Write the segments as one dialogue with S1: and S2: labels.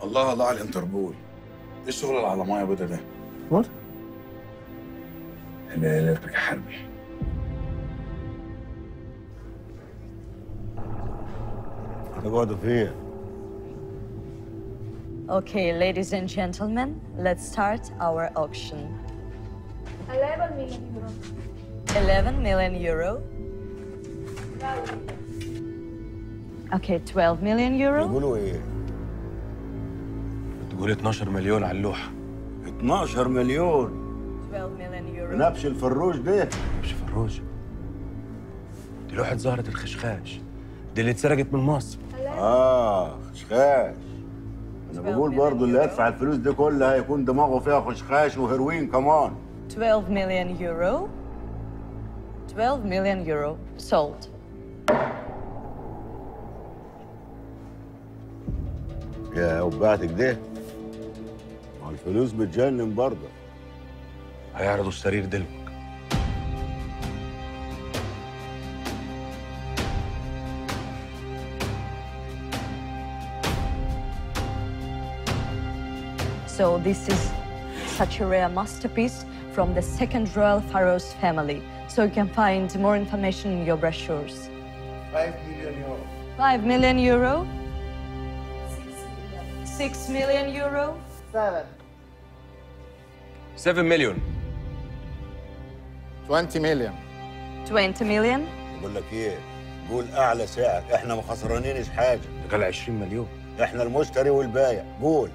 S1: الله الله على الانتربول ايه الشغل اللي على ميه بيضا ده؟
S2: What?
S1: اللي الارتكاك حربي
S3: تقعدوا فين؟
S4: Okay, ladies and gentlemen, let's start our auction.
S5: 11 million euro.
S4: 11 million euro. Okay, 12 million euro.
S3: يقولوا ايه؟
S2: بتقول 12 مليون على اللوحه
S3: 12 مليون
S4: 12 million euro.
S3: نبش الفروش ده
S2: مش فروج دي لوحه زهره الخشخاش دي اللي اتسرقت من مصر
S3: اه خشخاش انا بقول برضو اللي يدفع الفلوس دي كلها يكون دماغه فيها خشخاش وهيروين كمان
S4: 12 million euro. 12 million euro. Sold.
S3: يا وبعتك ده ما الفلوس بتجنن برضه
S2: هيعرضوا السرير دلوقتي
S4: So this is such a rare masterpiece from the second royal pharaoh's family. So you can find more information in your brochures.
S3: 5 مليون يورو
S4: 5 million euro. 6 million euro.
S2: 7 مليون
S6: 20 million.
S4: 20 million.
S3: بقول لك ايه قول اعلى سعر احنا ما خسرانينش حاجه
S2: ده قال 20 مليون
S3: احنا المشتري والبايع قول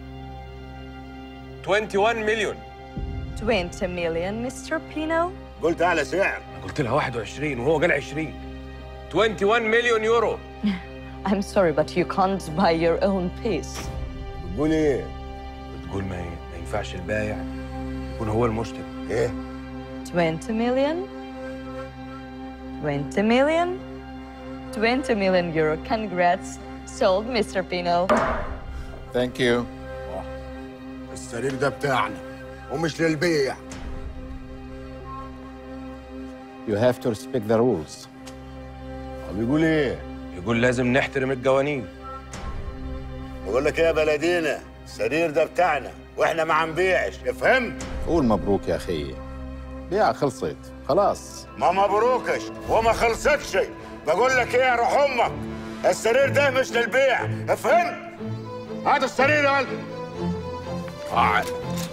S2: 21 مليون
S4: 20 million, Mr. Pino.
S3: قلت اعلى سعر
S2: انا قلت لها 21 وهو قال 20 21 مليون يورو
S4: I'm sorry, but you can't buy your own piece.
S3: بتقول ايه
S2: بتقول ما, ما ينفعش البايع يكون هو المشتري
S3: ايه
S4: 20 million. 20 million. 20 million euro. Congrats. Sold, Mr. Pino.
S6: Thank you.
S3: السرير ده بتاعنا ومش للبيع
S6: You have to respect the rules.
S3: طب يقول ايه
S2: يقول لازم نحترم القوانين
S3: بقول لك ايه يا بلدينا السرير ده بتاعنا واحنا ما هنبيعش فهمت
S6: قول مبروك يا أخي. بيعة خلصت. خلاص.
S3: ما مبروكش وما خلصتش بقول لك ايه يا روح امك السرير ده مش للبيع فهمت هات السرير يا ولد تعال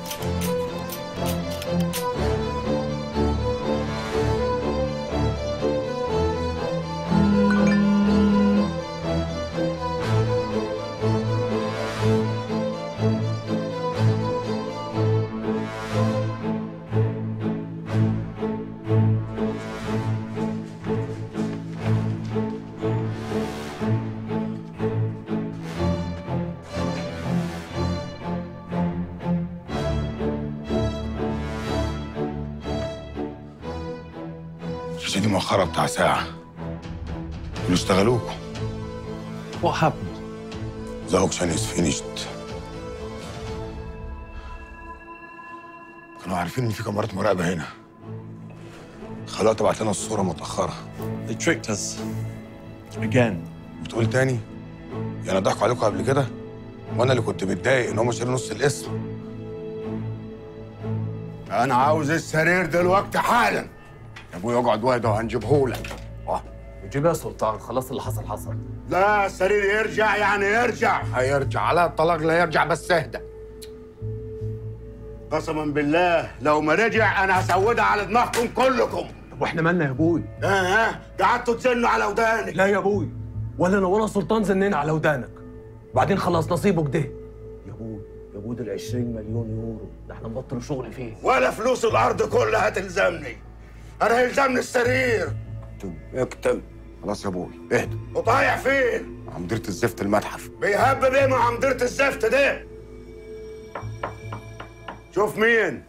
S1: الشاشة دي مؤخرة بتاع ساعة اللي اشتغلوكوا
S2: What happened?
S1: The auction is finished كانوا عارفين ان في كاميرات مراقبة هنا خلوها تبعت لنا الصورة متأخرة
S7: They tricked us. Again.
S1: بتقول تاني يعني ضحكوا عليكم قبل كده وانا اللي كنت متضايق ان هم شالوا نص الاسم
S3: انا عاوز السرير دلوقتي حالا يا ابويا اقعد واحده وهنجيبهولك آه.
S8: جيب يا سلطان خلاص اللي حصل حصل
S3: لا السرير يرجع يعني يرجع
S6: هيرجع على الطلاق لا يرجع بس اهدى.
S3: قسما بالله لو ما رجع انا هسودها على دماغكم كلكم
S8: طب واحنا مالنا يا ابوي
S3: ها ها قعدتوا تزنوا على وداني
S8: لا يا ابوي ولا انا ولا سلطان زنينا على ودانك بعدين خلاص نصيبه كده يا ابوي يا ابوي دول 20 مليون يورو ده احنا نبطل شغل فيه
S3: ولا فلوس الارض كلها تلزمني انا هيلزمني السرير
S1: اكتب اكتب خلاص يا ابوي اهدى
S3: وطايع فين
S1: مع مديرة الزفت المتحف
S3: بيهبب ايه مع مديرة الزفت ده شوف مين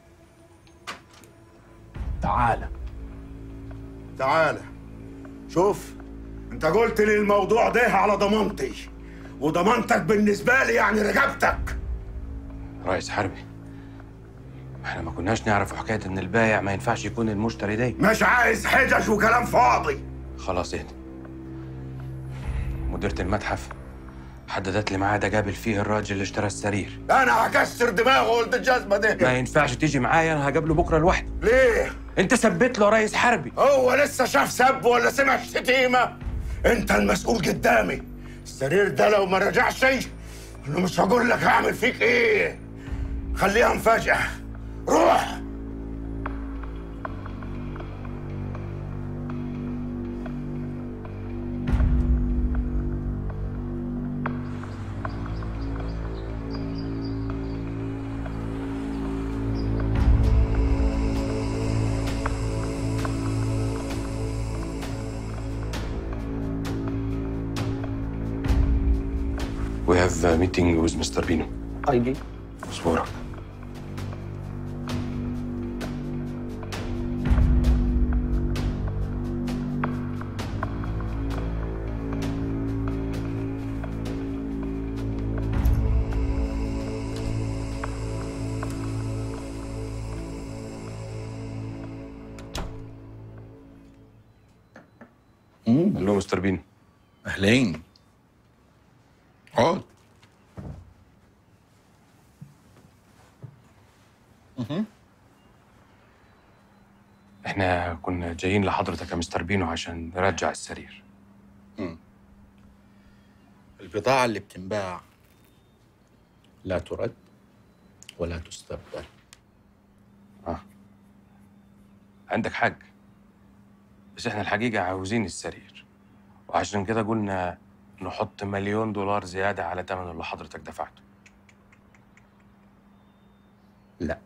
S8: تعالى
S3: تعالى شوف انت قلت لي الموضوع ده على ضمانتي وضمانتك بالنسبه لي يعني رقبتك
S2: رئيس حربي احنا ما كناش نعرف حكايه ان البايع ما ينفعش يكون المشتري ده
S3: مش عايز حجج وكلام فاضي
S2: خلاص اهدى مديرة المتحف حددت لي ميعاد اقابل فيه الراجل اللي اشترى السرير
S3: انا هكسر دماغه ولد الجزمه
S2: ما
S3: دي
S2: ينفعش تيجي معايا انا هقابله بكره لوحدي
S3: ليه
S2: انت ثبت له رئيس حربي
S3: هو لسه شاف سب ولا سمع شتيمه انت المسؤول قدامي السرير ده لو ما رجعش انا مش هقول لك هعمل فيك ايه خليها مفاجاه روح
S2: We have a meeting with Mr. Bino.
S8: اي جي
S2: اصبرك الو مستر بينو
S6: اهلين اقعد
S2: احنا كنا جايين لحضرتك يا مستر بينو عشان نرجع السرير
S6: البضاعة اللي بتنباع لا ترد ولا تستبدل
S2: عندك حق بس احنا الحقيقة عاوزين السرير وعشان كده قلنا نحط مليون دولار زيادة على ثمن اللي حضرتك دفعته
S6: لا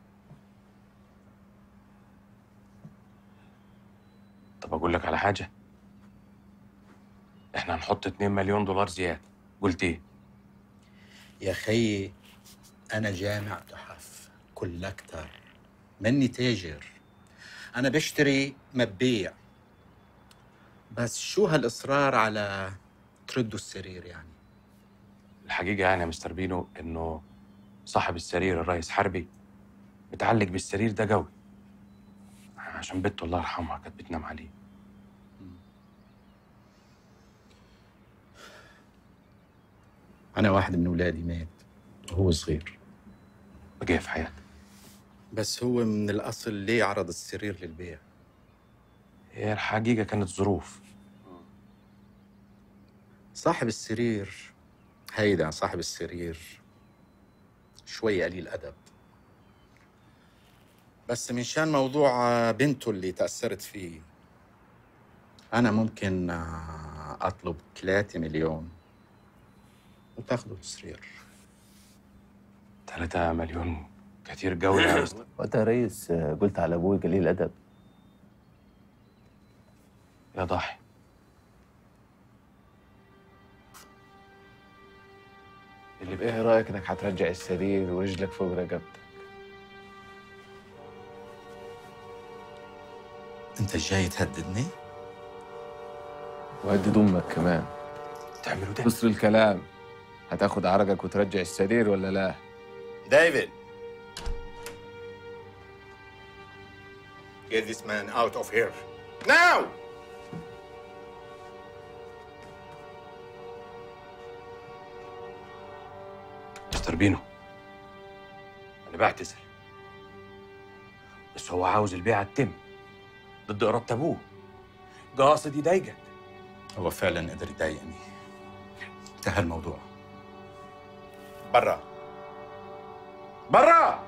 S2: طب أقول لك على حاجة احنا هنحط 2 مليون دولار زيادة قلت ايه؟
S6: يا خيي أنا جامع تحف كولكتر مني تاجر أنا بشتري ما ببيع بس شو هالإصرار على تردوا السرير يعني
S2: الحقيقة يعني يا مستر بينو إنه صاحب السرير الرئيس حربي متعلق بالسرير ده قوي عشان بنته الله يرحمها كانت بتنام عليه
S6: أنا واحد من أولادي مات وهو صغير
S2: بقي في حياتك
S6: بس هو من الأصل ليه عرض السرير للبيع
S2: هي الحقيقة كانت ظروف
S6: صاحب السرير هيدا صاحب السرير شوي قليل أدب بس من شان موضوع آه، بنته اللي تأثرت فيه أنا ممكن آه، أطلب 3 مليون وتاخذوا السرير
S2: 3 مليون كتير قوي يا مستر
S8: وانت يا ريس آه، قلت على ابوي قليل ادب
S2: يا ضاحي اللي بقى
S9: ايه رايك انك هترجع السرير ورجلك فوق رقبتك
S6: أنت جاي تهددني؟
S9: وهدد امك كمان
S2: تعملوا ده
S9: بص الكلام هتاخد عرقك وترجع السرير ولا لا
S6: ديفيد Get this man out of here. Now!
S2: مستر بينو أنا بعتذر بس هو عاوز البيعة تتم ضد إرادة أبوه قاصد يضايقك
S6: هو فعلا قدر يضايقني انتهى الموضوع برا برا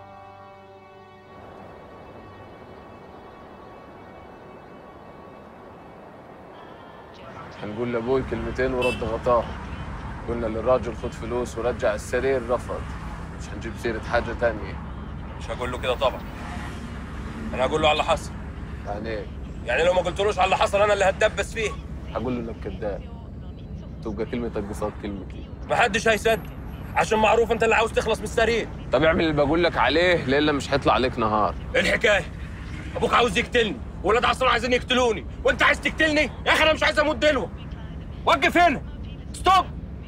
S9: هنقول لابوي كلمتين ورد غطاه قلنا للراجل خد فلوس ورجع السرير رفض مش هنجيب سيرة حاجة تانية
S2: مش هقول له كده طبعا أنا هقول له على اللي حصل
S9: يعني ايه
S2: يعني لو ما قلتلوش على اللي حصل أنا اللي هتدبس فيه
S9: هقول له انك كذاب تبقى كلمتك قصاد كلمتي
S2: محدش هيصدق عشان معروف أنت اللي عاوز تخلص من السرير
S9: طب اعمل اللي بقول لك عليه ليلة مش هيطلع عليك نهار
S2: إيه الحكاية أبوك عاوز يقتلني ولاد عصام عايزين يقتلوني وأنت عايز تقتلني يا أخي أنا مش عايز أموت دلوة وقف هنا ستوب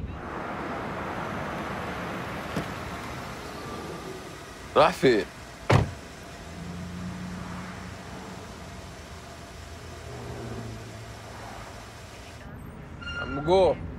S9: راح فين عم جو